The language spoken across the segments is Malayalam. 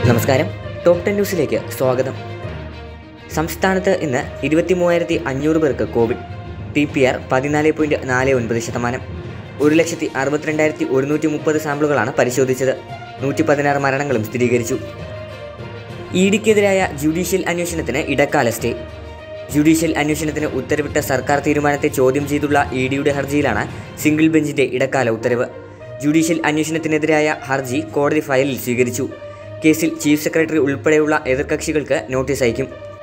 നമസ്കാരം ടോപ്പ് ടെൻ ന്യൂസിലേക്ക് സ്വാഗതം സംസ്ഥാനത്ത് ഇന്ന് ഇരുപത്തി മൂവായിരത്തി അഞ്ഞൂറ് പേർക്ക് കോവിഡ് ടി പി ആർ പതിനാല് പോയിൻറ്റ് നാല് ഒൻപത് ശതമാനം ഒരു ലക്ഷത്തി അറുപത്തിരണ്ടായിരത്തി ഒരുന്നൂറ്റി മുപ്പത് സാമ്പിളുകളാണ് പരിശോധിച്ചത് നൂറ്റി പതിനാറ് മരണങ്ങളും സ്ഥിരീകരിച്ചു ഇ ഡിക്കെതിരായ ജുഡീഷ്യൽ അന്വേഷണത്തിന് ഇടക്കാല സ്റ്റേ ജുഡീഷ്യൽ അന്വേഷണത്തിന് ഉത്തരവിട്ട സർക്കാർ തീരുമാനത്തെ ചോദ്യം ചെയ്തുള്ള ഇ ഡിയുടെ ഹർജിയിലാണ് സിംഗിൾ ബെഞ്ചിന്റെ ഇടക്കാല ഉത്തരവ് ജുഡീഷ്യൽ അന്വേഷണത്തിനെതിരായ ഹർജി കോടതി ഫയലിൽ സ്വീകരിച്ചു കേസിൽ ചീഫ് സെക്രട്ടറി ഉൾപ്പെടെയുള്ള എതിർകക്ഷികൾക്ക് നോട്ടീസ് അയക്കും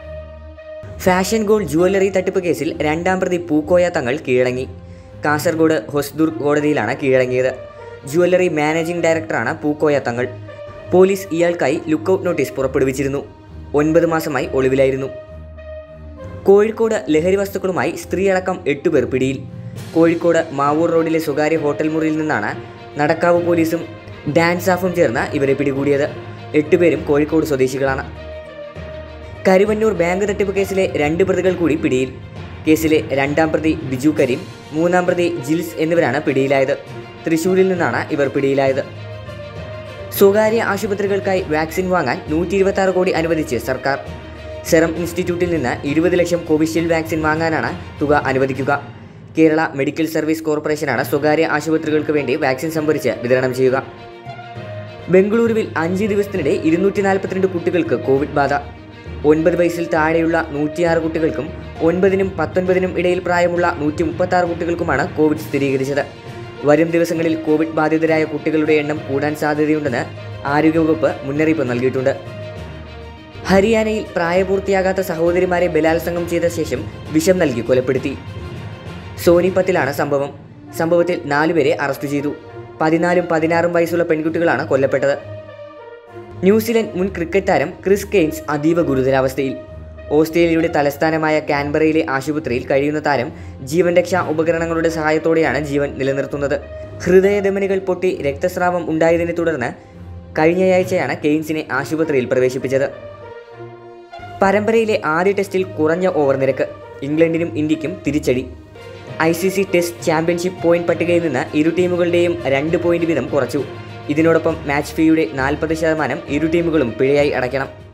ഫാഷൻ ഗോൾഡ് ജുവല്ലറി തട്ടിപ്പ് കേസിൽ രണ്ടാം പ്രതി പൂക്കോയ തങ്ങൾ കീഴടങ്ങി കാസർഗോഡ് ഹൊസ്ദുർഗ് കോടതിയിലാണ് കീഴടങ്ങിയത് ജുവല്ലറി മാനേജിംഗ് ഡയറക്ടറാണ് പൂക്കോയ തങ്ങൾ പോലീസ് ഇയാൾക്കായി ലുക്കൌട്ട് നോട്ടീസ് പുറപ്പെടുവിച്ചിരുന്നു ഒൻപത് മാസമായി ഒളിവിലായിരുന്നു കോഴിക്കോട് ലഹരി വസ്തുക്കളുമായി സ്ത്രീയടക്കം എട്ടുപേർ പിടിയിൽ കോഴിക്കോട് മാവൂർ റോഡിലെ സ്വകാര്യ ഹോട്ടൽ മുറിയിൽ നിന്നാണ് നടക്കാവ് പോലീസും ഡാൻസാഫും ചേർന്ന് ഇവരെ പിടികൂടിയത് എട്ടുപേരും കോഴിക്കോട് സ്വദേശികളാണ് കരുവന്നൂർ ബാങ്ക് തട്ടിപ്പ് കേസിലെ രണ്ട് പ്രതികൾ കൂടി പിടിയിൽ കേസിലെ രണ്ടാം പ്രതി ബിജു കരീം മൂന്നാം പ്രതി ജിൽസ് എന്നിവരാണ് പിടിയിലായത് തൃശൂരിൽ നിന്നാണ് ഇവർ പിടിയിലായത് സ്വകാര്യ ആശുപത്രികൾക്കായി വാക്സിൻ വാങ്ങാൻ നൂറ്റി ഇരുപത്തി ആറ് കോടി അനുവദിച്ച് സർക്കാർ സെറം ഇൻസ്റ്റിറ്റ്യൂട്ടിൽ നിന്ന് ഇരുപത് ലക്ഷം കോവിഷീൽഡ് വാക്സിൻ വാങ്ങാനാണ് തുക അനുവദിക്കുക കേരള മെഡിക്കൽ സർവീസ് കോർപ്പറേഷനാണ് സ്വകാര്യ ആശുപത്രികൾക്ക് വേണ്ടി വാക്സിൻ സംഭരിച്ച് വിതരണം ചെയ്യുക ബംഗളൂരുവിൽ അഞ്ച് ദിവസത്തിനിടെ ഇരുന്നൂറ്റി നാൽപ്പത്തിരണ്ട് കുട്ടികൾക്ക് കോവിഡ് ബാധ ഒൻപത് വയസ്സിൽ താഴെയുള്ള നൂറ്റിയാറ് കുട്ടികൾക്കും ഒൻപതിനും പത്തൊൻപതിനും ഇടയിൽ പ്രായമുള്ള നൂറ്റി മുപ്പത്താറ് കുട്ടികൾക്കുമാണ് കോവിഡ് സ്ഥിരീകരിച്ചത് വരും ദിവസങ്ങളിൽ കോവിഡ് ബാധിതരായ കുട്ടികളുടെ എണ്ണം കൂടാൻ സാധ്യതയുണ്ടെന്ന് ആരോഗ്യവകുപ്പ് മുന്നറിയിപ്പ് നൽകിയിട്ടുണ്ട് ഹരിയാനയിൽ പ്രായപൂർത്തിയാകാത്ത സഹോദരിമാരെ ബലാത്സംഗം ചെയ്ത ശേഷം വിഷം നൽകി കൊലപ്പെടുത്തി സോനിപ്പത്തിലാണ് സംഭവം സംഭവത്തിൽ നാലുപേരെ അറസ്റ്റ് ചെയ്തു പതിനാലും പതിനാറും വയസ്സുള്ള പെൺകുട്ടികളാണ് കൊല്ലപ്പെട്ടത് ന്യൂസിലൻഡ് മുൻ ക്രിക്കറ്റ് താരം ക്രിസ് കെയ്ൻസ് അതീവ ഗുരുതരാവസ്ഥയിൽ ഓസ്ട്രേലിയയുടെ തലസ്ഥാനമായ കാൻബറയിലെ ആശുപത്രിയിൽ കഴിയുന്ന താരം ജീവൻ രക്ഷാ ഉപകരണങ്ങളുടെ സഹായത്തോടെയാണ് ജീവൻ നിലനിർത്തുന്നത് ഹൃദയധമനികൾ പൊട്ടി രക്തസ്രാവം ഉണ്ടായതിനെ തുടർന്ന് കഴിഞ്ഞയാഴ്ചയാണ് കെയ്ൻസിനെ ആശുപത്രിയിൽ പ്രവേശിപ്പിച്ചത് പരമ്പരയിലെ ആദ്യ ടെസ്റ്റിൽ കുറഞ്ഞ ഓവർ നിരക്ക് ഇംഗ്ലണ്ടിനും ഇന്ത്യക്കും തിരിച്ചടി I C C test championship point പട്ടികയിൽ നിന്ന് ഇരു ടീമുകളുടെയും രണ്ട് പോയിന്റ് വീതം കുറച്ചു ഇതിനോടൊപ്പം മാച്ച് ഫീയുടെ നാൽപ്പത് ശതമാനം ഇരു ടീമുകളും പിഴയായി അടയ്ക്കണം